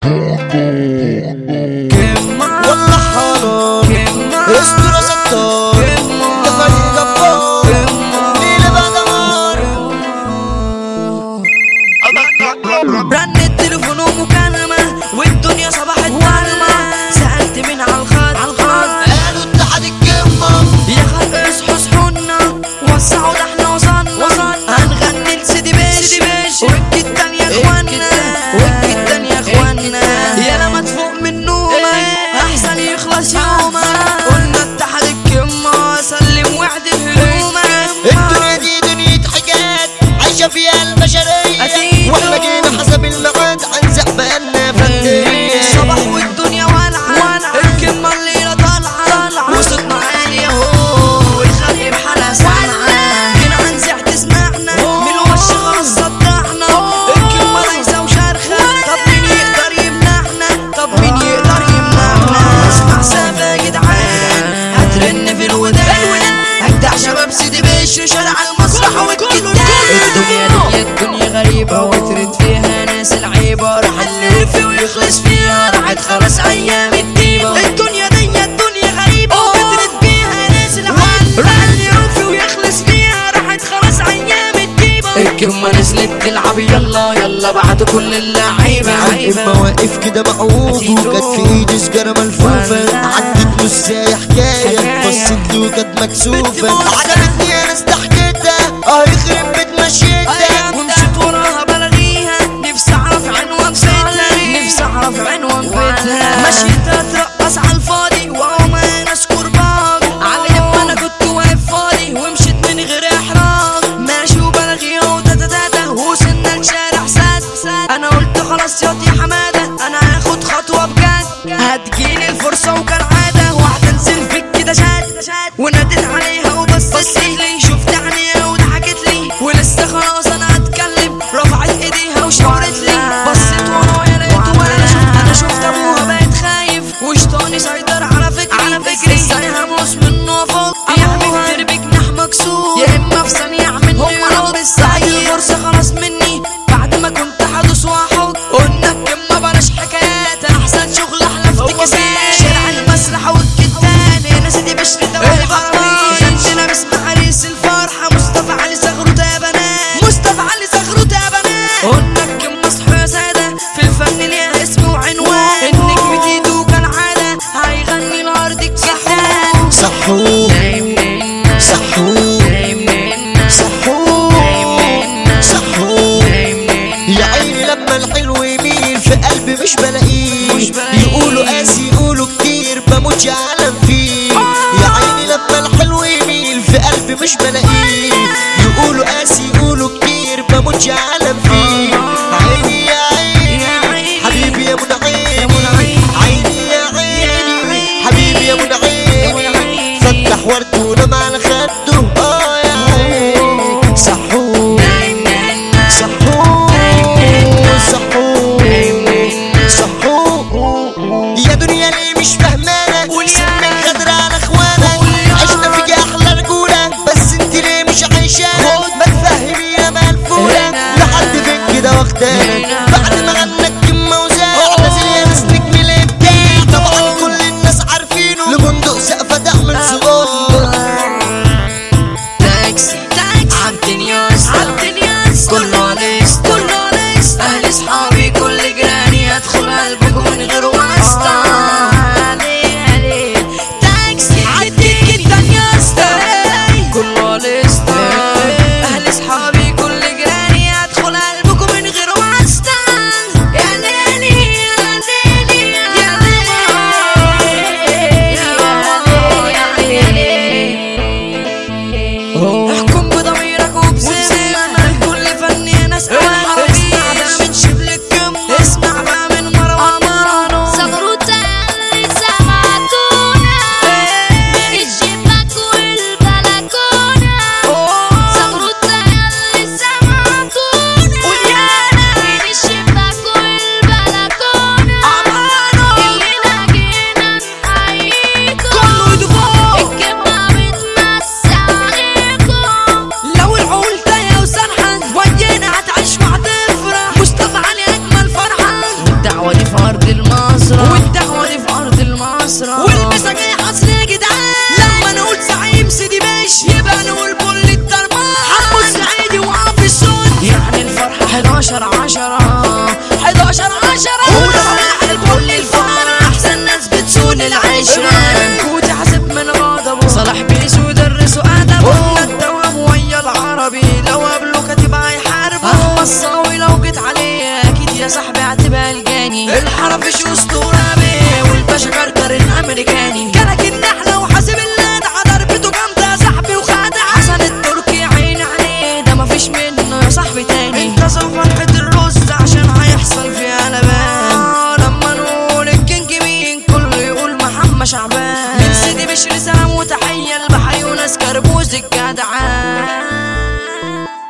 والله حرام استر ستار ده فريق جبار ليلة بعد نهار رن التليفون ومكالمة والدنيا صباحت ضلمة سألت مين على الخط قالوا اتحاد القمة يا خلق اصحوا صحونا وسعوا ده احنا وصلنا هنغني لسيدي بيش وجي التانية يا اخوانا وجي التانية يا اخوانا يا لما تفوق من نومك احسن يخلص يومك قلنا اتحاد القمة سلم وعد بهدومك الدنيا دي دنيا حاجات عايشة فيها البشرية أكيد. واحنا جينا حسب الميعاد هنزق بقالنا فندية الصباح والدنيا والعة الكلمة الليلة طالعة وصوتنا عالي اهو والخلق بحالها سامعة جينا هنزع تسمعنا من الوش خلاص صدعنا الكلمة رايزة وشارخة طب مين يقدر يمنعنا طب مين يقدر يمنعنا اسمع سابة يا جدعان هترن في الودان هجدع شباب سيدي بيش شارع المسرح والكتان الدنيا دي الدنيا غريبة وترد فيها ناس العيبة راح اللي يلف ويخلص فيها راحت خلاص أيام الديبة الدنيا دي الدنيا غريبة وترد فيها ناس العيبة راح اللي يلف ويخلص فيها راحت خلاص أيام الديبة الكلمة نزلت تلعب يلا يلا بعد كل اللعيبة الإما واقف كده معوج وكانت في ايدي سجارة ملفوفة عدت نص زي حكاية بصيت له كانت مكسوفة عجبتني انا استحكيتها اه يخرب بيت مشيتها ومشيت وراها بلاغيها نفسي اعرف عنوان بيتها نفسي اعرف عنوان بيتها مشيتها ترقص على الفاضي وهو ما ناس كرباج على يم انا كنت واقف فاضي ومشيت من غير احراج ماشي وبلاغيها وتتتاتا وصلنا لشارع ساد انا قلت خلاص ياض يا حماده انا هاخد خطوه بجد هتجيلي الفرصه وكالعاده واحده نزل فيك كده شاد وناديت عليها وبصت لي شفت عينيها وضحكت لي ولسه خلاص انا هتكلم رفعت ايديها وشاورت لي بصيت ورايا لقيت وانا شفت انا شفت ابوها بقت خايف وشطاني سيطر على فكري على فكري ازاي هموس منه فوق يا بكتر بجناح مكسور يا اما في ثانيه اعمل هو رب السعي الفرصه خلاص مني بعد ما كنت حدوس واحط قلنا الكلمه بلاش حكايات احسن شغل احلى افتكاسات شارع المسرح والكتان هنا سيدي بشري دوالي غربان عندنا باسم عريس الفرحه مصطفى علي زغروته يا بنات مصطفى علي زغروته يا بنات قلنا الكلمه اصحوا يا ساده في الفن ليها اسم وعنوان النجم تيدو كالعاده هيغني الارض الجحدان صحوه صحوه صحوه صحوه يا عيني لما الحلو يميل في قلبي مش بلاقيه مش بلاقيه. يقولوا قاسي يقولوا كتير بموت يا عالم فيه يا عيني لما الحلو يميل في قلبي مش بلاقيه يقولوا قاسي يقولوا كتير بموت يا عالم فيه عيني يا عيني حبيبي يا منعيني عيني يا عيني حبيبي يا منعيني فتح ورد ونام على خده اه يا عيني صحوه صحوه صحوه صحوه يا دنيا ليه مش فاهمانة قول يا سنك غدر على اخوانا عشنا فيك احلى رجولة بس انت الحرفش اسطورة